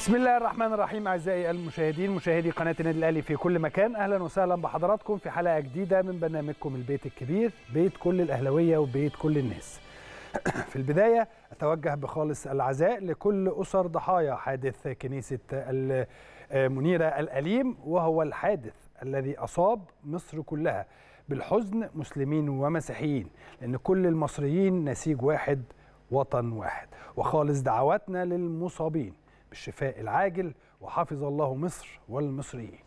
بسم الله الرحمن الرحيم اعزائي المشاهدين مشاهدي قناه النادي الاهلي في كل مكان اهلا وسهلا بحضراتكم في حلقه جديده من برنامجكم البيت الكبير بيت كل الاهلاويه وبيت كل الناس في البدايه اتوجه بخالص العزاء لكل اسر ضحايا حادث كنيسه المنيره الاليم وهو الحادث الذي اصاب مصر كلها بالحزن مسلمين ومسيحيين لان كل المصريين نسيج واحد وطن واحد وخالص دعواتنا للمصابين بالشفاء العاجل وحفظ الله مصر والمصريين